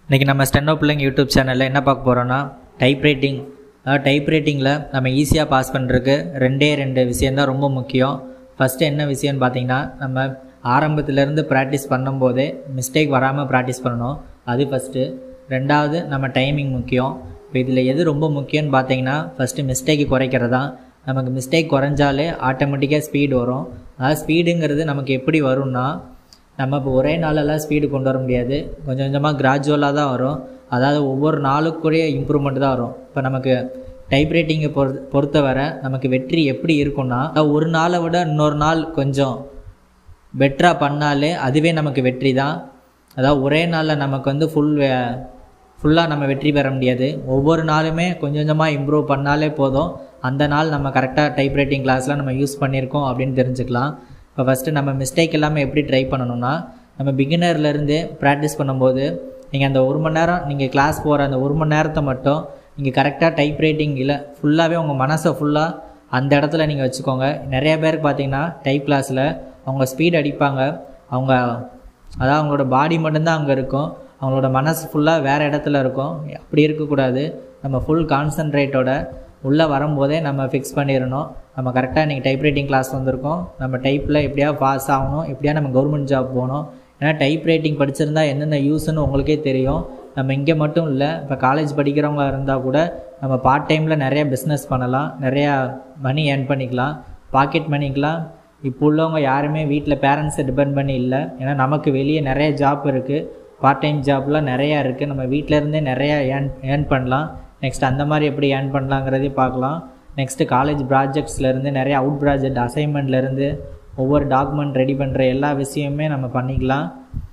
இன்றைக்கி நம்ம ஸ்டென்னோ பிள்ளைங்க யூடியூப் சேனலில் என்ன பார்க்க போகிறோன்னா டைப் ரைட்டிங் அதாவது டைப் ரைட்டிங்கில் நம்ம ஈஸியாக பாஸ் பண்ணுறதுக்கு ரெண்டே ரெண்டு விஷயந்தான் ரொம்ப முக்கியம் ஃபஸ்ட்டு என்ன விஷயம்னு பார்த்தீங்கன்னா நம்ம ஆரம்பத்துலேருந்து ப்ராக்டிஸ் பண்ணும்போதே மிஸ்டேக் வராமல் ப்ராக்டிஸ் பண்ணணும் அது ஃபஸ்ட்டு ரெண்டாவது நம்ம டைமிங் முக்கியம் இப்போ இதில் எது ரொம்ப முக்கியம்னு பார்த்தீங்கன்னா ஃபஸ்ட்டு மிஸ்டேக்கு குறைக்கிறது தான் நமக்கு மிஸ்டேக் குறைஞ்சாலே ஆட்டோமேட்டிக்காக ஸ்பீடு வரும் அதாவது ஸ்பீடுங்கிறது நமக்கு எப்படி வரும்னா நம்ம இப்போ ஒரே நாளெல்லாம் ஸ்பீடு கொண்டு வர முடியாது கொஞ்சம் கொஞ்சமாக கிராஜுவலாக தான் வரும் அதாவது ஒவ்வொரு நாளுக்குரிய இம்ப்ரூவ்மெண்ட் தான் வரும் இப்போ நமக்கு டைப் ரைட்டிங்கை பொறு பொறுத்தவரை நமக்கு வெற்றி எப்படி இருக்கும்னா ஒரு நாளை விட இன்னொரு நாள் கொஞ்சம் பெட்டராக பண்ணாலே அதுவே நமக்கு வெற்றி தான் அதாவது ஒரே நாளில் நமக்கு வந்து ஃபுல் ஃபுல்லாக நம்ம வெற்றி பெற முடியாது ஒவ்வொரு நாளுமே கொஞ்சம் கொஞ்சமாக இம்ப்ரூவ் பண்ணாலே போதும் அந்த நாள் நம்ம கரெக்டாக டைப் ரைட்டிங் கிளாஸில் நம்ம யூஸ் பண்ணியிருக்கோம் அப்படின்னு தெரிஞ்சுக்கலாம் இப்போ ஃபஸ்ட்டு நம்ம மிஸ்டேக் இல்லாமல் எப்படி ட்ரை பண்ணணும்னா நம்ம பிகினர்லேருந்து ப்ராக்டிஸ் பண்ணும்போது நீங்கள் அந்த ஒரு மணி நேரம் நீங்கள் கிளாஸ் போகிற அந்த ஒரு மணி நேரத்தை மட்டும் நீங்கள் கரெக்டாக டைப் ரைட்டிங் இல்லை ஃபுல்லாகவே உங்கள் மனசை ஃபுல்லாக அந்த இடத்துல நீங்கள் வச்சுக்கோங்க நிறைய பேருக்கு பார்த்தீங்கன்னா டைப் கிளாஸில் அவங்க ஸ்பீட் அடிப்பாங்க அவங்க அதாவது அவங்களோட பாடி மட்டும்தான் அங்கே இருக்கும் அவங்களோட மனசு ஃபுல்லாக வேறு இடத்துல இருக்கும் அப்படி இருக்கக்கூடாது நம்ம ஃபுல் கான்சன்ட்ரேட்டோட உள்ளே வரும்போதே நம்ம ஃபிக்ஸ் பண்ணிடணும் நம்ம கரெக்டாக இன்றைக்கி டைப் ரைட்டிங் கிளாஸ் வந்திருக்கோம் நம்ம டைப்பில் எப்படியா பாஸ் ஆகணும் எப்படியா நம்ம கவர்மெண்ட் ஜாப் போகணும் ஏன்னா டைப் ரைட்டிங் படிச்சிருந்தா என்னென்ன யூஸ்ன்னு உங்களுக்கே தெரியும் நம்ம இங்கே மட்டும் இல்லை இப்போ காலேஜ் படிக்கிறவங்க இருந்தால் கூட நம்ம பார்ட் டைமில் நிறைய பிஸ்னஸ் பண்ணலாம் நிறையா மணி ஏர்ன் பண்ணிக்கலாம் பாக்கெட் மணிக்கெலாம் இப்போ உள்ளவங்க யாருமே வீட்டில் பேரண்ட்ஸை டிபெண்ட் பண்ணி இல்லை ஏன்னா நமக்கு வெளியே நிறைய ஜாப் இருக்குது பார்ட் டைம் ஜாப்லாம் நிறையா இருக்குது நம்ம வீட்டிலேருந்தே நிறையா ஏர்ன் ஏர்ன் பண்ணலாம் நெக்ஸ்ட் அந்த மாதிரி எப்படி ஏர்ன் பண்ணலாங்கிறதையும் பார்க்கலாம் நெக்ஸ்ட்டு காலேஜ் ப்ராஜெக்ட்ஸ்லேருந்து நிறைய அவுட் ப்ராஜெக்ட் அசைன்மெண்ட்லேருந்து ஒவ்வொரு டாக்குமெண்ட் ரெடி பண்ணுற எல்லா விஷயமே நம்ம பண்ணிக்கலாம்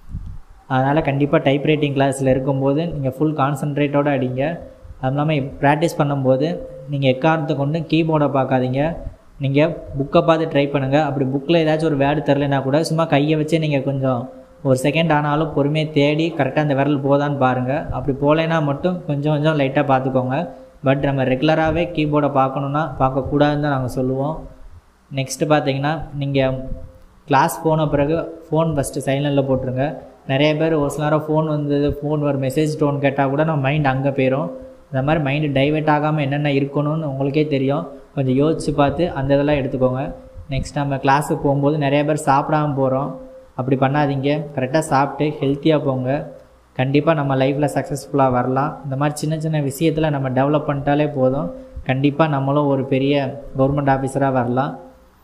அதனால் கண்டிப்பாக டைப் ரைட்டிங் கிளாஸில் இருக்கும்போது நீங்கள் ஃபுல் கான்சன்ட்ரேட்டோடு அடிங்க அதுவும் இல்லாமல் ப்ராக்டிஸ் பண்ணும்போது நீங்கள் எக்காரணத்தை கொண்டு கீபோர்டை பார்க்காதீங்க நீங்கள் புக்கை பார்த்து ட்ரை பண்ணுங்கள் அப்படி புக்கில் ஏதாச்சும் ஒரு வேர்டு தெரிலனா கூட சும்மா கையை வச்சே நீங்கள் கொஞ்சம் ஒரு செகண்ட் ஆனாலும் பொறுமையாக தேடி கரெக்டாக அந்த விரல் போதான்னு பாருங்கள் அப்படி போகலைன்னா மட்டும் கொஞ்சம் கொஞ்சம் லைட்டாக பார்த்துக்கோங்க பட் நம்ம ரெகுலராகவே கீபோர்டை பார்க்கணுன்னா பார்க்கக்கூடாதுன்னு தான் நாங்கள் சொல்லுவோம் நெக்ஸ்ட்டு பார்த்தீங்கன்னா நீங்கள் கிளாஸ் போன பிறகு ஃபோன் ஃபஸ்ட்டு சைலண்டில் போட்டுருங்க நிறைய பேர் ஒரு சில நேரம் ஃபோன் வந்தது ஃபோன் ஒரு மெசேஜ் டோன் கேட்டால் கூட நம்ம மைண்ட் அங்கே போயிடும் இந்த மாதிரி மைண்டு டைவெர்ட் ஆகாமல் என்னென்ன இருக்கணும்னு உங்களுக்கே தெரியும் கொஞ்சம் யோசித்து பார்த்து அந்த இதெல்லாம் எடுத்துக்கோங்க நெக்ஸ்ட் நம்ம கிளாஸுக்கு போகும்போது நிறைய பேர் சாப்பிடாம போகிறோம் அப்படி பண்ணாதீங்க கரெக்டாக சாப்பிட்டு ஹெல்த்தியாக போங்க கண்டிப்பாக நம்ம லைஃப்பில் சக்ஸஸ்ஃபுல்லாக வரலாம் இந்த மாதிரி சின்ன சின்ன விஷயத்தில் நம்ம டெவலப் பண்ணிட்டாலே போதும் கண்டிப்பாக நம்மளும் ஒரு பெரிய கவர்மெண்ட் ஆஃபீஸராக வரலாம்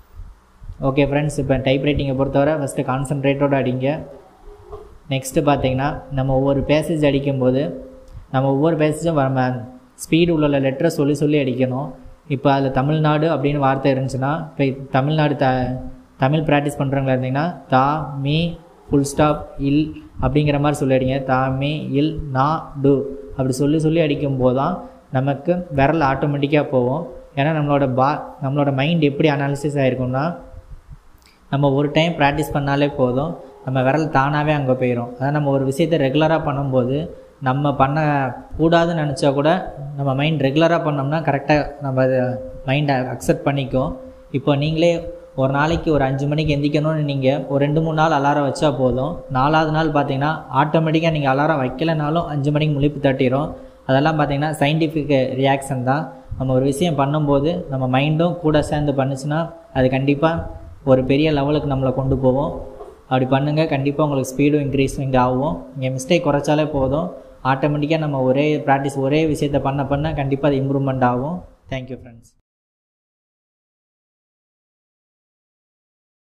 ஓகே ஃப்ரெண்ட்ஸ் இப்போ டைப் ரைட்டிங்கை பொறுத்தவரை ஃபஸ்ட்டு கான்சன்ட்ரேட்டோடு அடிங்க நெக்ஸ்ட்டு பார்த்தீங்கன்னா நம்ம ஒவ்வொரு பேசேஜ் அடிக்கும்போது நம்ம ஒவ்வொரு பேசேஜும் நம்ம ஸ்பீடு உள்ள லெட்டரை சொல்லி சொல்லி அடிக்கணும் இப்போ அதில் தமிழ்நாடு அப்படின்னு வார்த்தை இருந்துச்சுன்னா இப்போ தமிழ்நாடு த தமிழ் ப்ராக்டிஸ் பண்ணுறவங்களா இருந்தீங்கன்னா தா மீ ஃபுல் ஸ்டாப் இல் அப்படிங்கிற மாதிரி சொல்லி அடிங்க தா மீ இல் நா டு அப்படி சொல்லி சொல்லி அடிக்கும் போது தான் நமக்கு விரல் ஆட்டோமேட்டிக்காக போகும் ஏன்னா நம்மளோட பா நம்மளோட மைண்ட் எப்படி அனாலிசிஸ் ஆகிருக்கும்னா நம்ம ஒரு டைம் ப்ராக்டிஸ் பண்ணாலே போதும் நம்ம விரல் தானாகவே அங்கே போயிடும் அதான் நம்ம ஒரு விஷயத்தை ரெகுலராக பண்ணும்போது நம்ம பண்ண கூடாதுன்னு நினச்சா கூட நம்ம மைண்ட் ரெகுலராக பண்ணோம்னா கரெக்டாக நம்ம அதை மைண்டை அக்செப்ட் பண்ணிக்கும் இப்போ நீங்களே ஒரு நாளைக்கு ஒரு அஞ்சு மணிக்கு எந்திக்கணும்னு நீங்கள் ஒரு ரெண்டு மூணு நாள் அலாரம் வச்சா போதும் நாலாவது நாள் பார்த்தீங்கன்னா ஆட்டோமேட்டிக்காக நீங்கள் அலாரம் வைக்கலைனாலும் அஞ்சு மணிக்கு முழிப்பு தட்டிடும் அதெல்லாம் பார்த்தீங்கன்னா சயின்டிஃபிக் ரியாக்ஷன் தான் நம்ம ஒரு விஷயம் பண்ணும்போது நம்ம மைண்டும் கூட சேர்ந்து பண்ணுச்சுன்னா அது கண்டிப்பாக ஒரு பெரிய லெவலுக்கு நம்மளை கொண்டு போவோம் அப்படி பண்ணுங்கள் கண்டிப்பாக உங்களுக்கு ஸ்பீடும் இன்க்ரீஸிங் ஆகும் நீங்கள் மிஸ்டேக் குறைச்சாலே போதும் ஆட்டோமேட்டிக்காக நம்ம ஒரே ப்ராக்டிஸ் ஒரே விஷயத்தை பண்ண பண்ண கண்டிப்பாக அது இம்ப்ரூவ்மெண்ட் ஆகும் தேங்க்யூ ஃப்ரெண்ட்ஸ்